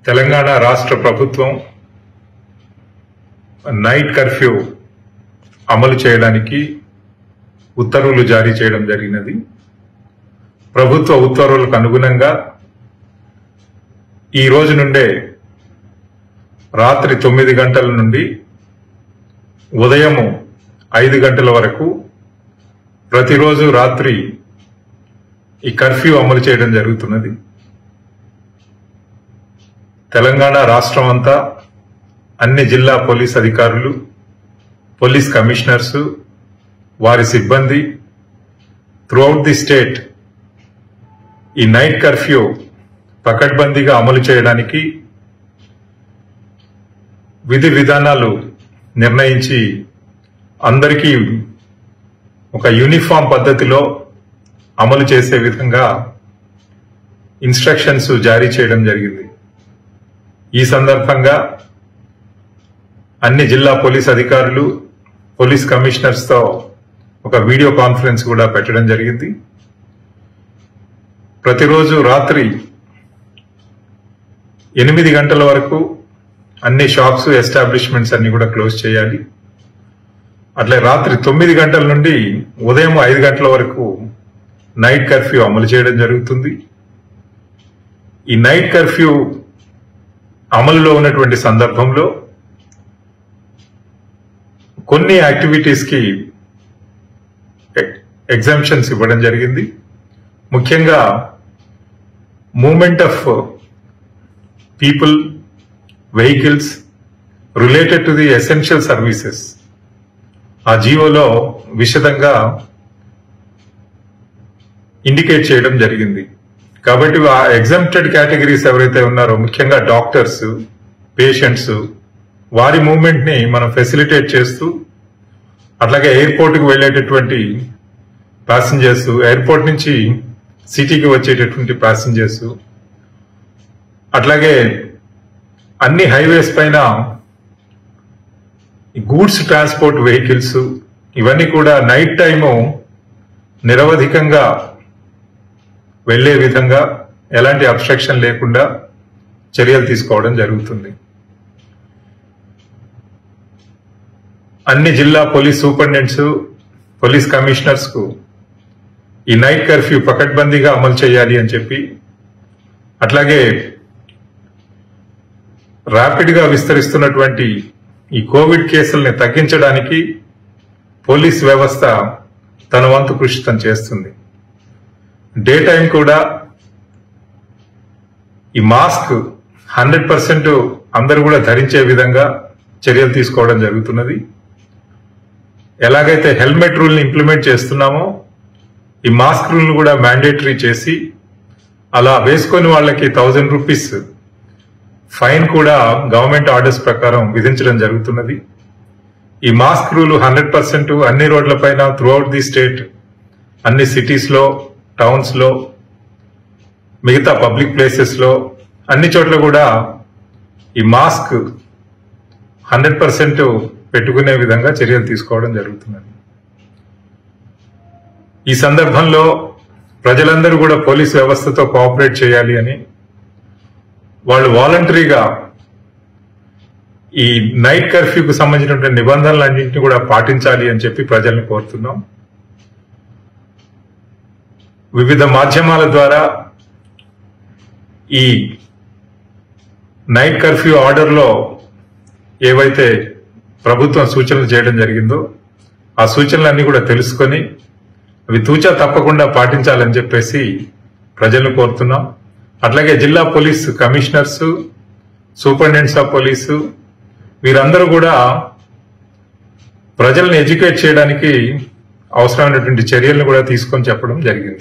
తెలంగాణ రాష్ట్ర ప్రభుత్వం night curfew అమలు చేయడానికి ఉత్తర్వులు జారీ చేయడం జరిగినది ప్రభుత్వ ఉత్తర్వులకు అనుగుణంగా ఈ రోజు నుండే రాత్రి తొమ్మిది గంటల నుండి ఉదయము ఐదు గంటల వరకు ప్రతిరోజు రాత్రి ఈ కర్ఫ్యూ అమలు చేయడం జరుగుతున్నది తెలంగాణ రాష్ట్రం అంతా అన్ని జిల్లా పోలీస్ అధికారులు పోలీస్ కమిషనర్స్ వారి సిబ్బంది త్రూఅవుట్ ది స్టేట్ ఈ నైట్ కర్ఫ్యూ పకడ్బందీగా అమలు చేయడానికి విధి విధానాలు నిర్ణయించి అందరికీ ఒక యూనిఫామ్ పద్ధతిలో అమలు చేసే విధంగా ఇన్స్ట్రక్షన్స్ జారీ చేయడం జరిగింది ఈ సందర్భంగా అన్ని జిల్లా పోలీస్ అధికారులు పోలీస్ కమిషనర్స్ తో ఒక వీడియో కాన్ఫరెన్స్ కూడా పెట్టడం జరిగింది ప్రతిరోజు రాత్రి ఎనిమిది గంటల వరకు అన్ని షాప్స్ ఎస్టాబ్లిష్మెంట్స్ అన్ని కూడా క్లోజ్ చేయాలి అట్లే రాత్రి తొమ్మిది గంటల నుండి ఉదయం ఐదు గంటల వరకు నైట్ కర్ఫ్యూ అమలు చేయడం జరుగుతుంది ఈ నైట్ కర్ఫ్యూ అమలులో ఉన్నటువంటి సందర్భంలో కొన్ని యాక్టివిటీస్ కి ఎగ్జామ్షన్స్ ఇవ్వడం జరిగింది ముఖ్యంగా moment of people vehicles related to the essential services ఆ జీవోలో విశదంగా ఇండికేట్ చేయడం జరిగింది కాబట్టి ఆ ఎగ్జామ్టెడ్ కేటగిరీస్ ఎవరైతే ఉన్నారో ముఖ్యంగా డాక్టర్స్ పేషెంట్స్ వారి మూవ్మెంట్ ని మనం ఫెసిలిటేట్ చేస్తూ అట్లాగే ఎయిర్పోర్ట్ కు వెళ్లేటటువంటి ప్యాసింజర్స్ ఎయిర్పోర్ట్ నుంచి సిటీకి వచ్చేటటువంటి ప్యాసింజర్స్ అట్లాగే అన్ని హైవేస్ పైన గూడ్స్ ట్రాన్స్పోర్ట్ వెహికల్స్ ఇవన్నీ కూడా నైట్ టైము నిరవధికంగా వెళ్లే విధంగా ఎలాంటి అబ్స్ట్రక్షన్ లేకుండా చర్యలు తీసుకోవడం జరుగుతుంది అన్ని జిల్లా పోలీస్ సూపరింటెండెంట్స్ పోలీస్ కమిషనర్స్ కు ఈ నైట్ కర్ఫ్యూ పకడ్బందీగా అమలు చేయాలి అని చెప్పి అట్లాగే ర్యాపిడ్ గా విస్తరిస్తున్నటువంటి ఈ కోవిడ్ కేసుల్ని తగ్గించడానికి పోలీస్ వ్యవస్థ తన వంతు కృషి తను చేస్తుంది డే టైం కూడా ఈ మాస్క్ హండ్రెడ్ పర్సెంట్ అందరూ కూడా ధరించే విధంగా చర్యలు తీసుకోవడం జరుగుతున్నది ఎలాగైతే హెల్మెట్ రూల్ ని ఇంప్లిమెంట్ చేస్తున్నామో ఈ మాస్క్ రూల్ కూడా మ్యాండేటరీ చేసి అలా వేసుకొని వాళ్ళకి థౌజండ్ రూపీస్ ఫైన్ కూడా గవర్నమెంట్ ఆర్డర్స్ ప్రకారం విధించడం జరుగుతున్నది ఈ మాస్క్ రూల్ హండ్రెడ్ పర్సెంట్ అన్ని రోడ్లపైన త్రూఅవుట్ ది స్టేట్ అన్ని సిటీస్ లో టౌన్స్ లో మిగతా పబ్లిక్ ప్లేసెస్ లో అన్ని చోట్ల కూడా ఈ మాస్క్ హండ్రెడ్ పర్సెంట్ పెట్టుకునే విధంగా చర్యలు తీసుకోవడం జరుగుతున్నది ఈ సందర్భంలో ప్రజలందరూ కూడా పోలీస్ వ్యవస్థతో కోఆపరేట్ చేయాలి అని వాళ్ళు వాలంటరీగా ఈ నైట్ కర్ఫ్యూకు సంబంధించినటువంటి నిబంధనలన్నింటినీ కూడా పాటించాలి అని చెప్పి ప్రజల్ని కోరుతున్నాం వివిధ మాధ్యమాల ద్వారా ఈ నైట్ కర్ఫ్యూ ఆర్డర్లో ఏవైతే ప్రభుత్వం సూచనలు చేయడం జరిగిందో ఆ సూచనలన్నీ కూడా తెలుసుకొని అవి తూచా తప్పకుండా పాటించాలని చెప్పేసి ప్రజలను కోరుతున్నాం అట్లాగే జిల్లా police commissioners superintendents of police వీరందరూ కూడా ప్రజల్ని ఎడ్యుకేట్ చేయడానికి అవసరమైనటువంటి చర్యలను కూడా తీసుకొని చెప్పడం జరిగింది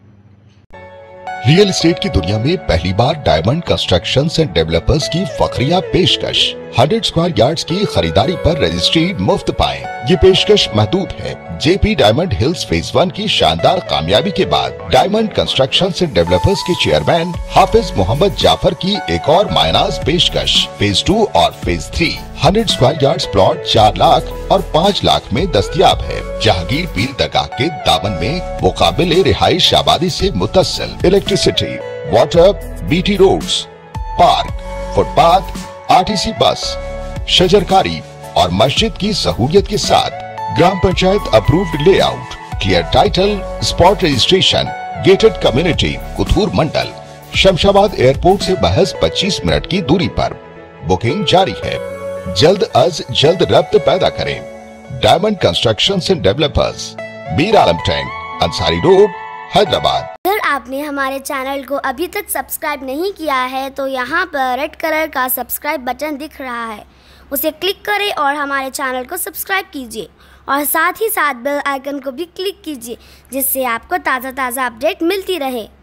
रियल एस्टेट की दुनिया में पहली बार डायमंड कंस्ट्रक्शन एंड डेवलपर्स की फखरिया पेशकश 100 स्क्वायर यार्ड्स की खरीदारी पर रजिस्ट्री मुफ्त पाएं। ये पेशकश महदूद है JP diamond hills phase one की शानदार कामयाबी के बाद डायमंड कंस्ट्रक्शन एंड डेवलपर्स के चेयरमैन हाफिज मोहम्मद जाफर की एक और मायनाज पेशकश फेज टू और phase three hundred square yards plot चार लाख और पाँच लाख में दस्तियाब है जहांगीर पीर दरगाह के दामन में मुकाबिल रिहाइश आबादी से मुतसल electricity water BT roads park footpath RTC bus शजरकारी और मस्जिद की सहूलियत के साथ ग्राम panchayat approved layout clear title spot registration gated community Kuthur mandal Shamshabad airport से महज 25 मिनट की दूरी पर बुकिंग जारी है जल्द अज जल्द रब्त पैदा करें diamond construction and developers Mir Alam tank Ansari road Hyderabad अगर आपने हमारे चैनल को अभी तक सब्सक्राइब नहीं किया है तो यहाँ पर रेड कलर का सब्सक्राइब बटन दिख रहा है उसे क्लिक करें और हमारे चैनल को सब्सक्राइब कीजिए और साथ ही साथ बेल आइकन को भी क्लिक कीजिए जिससे आपको ताज़ा ताज़ा अपडेट मिलती रहे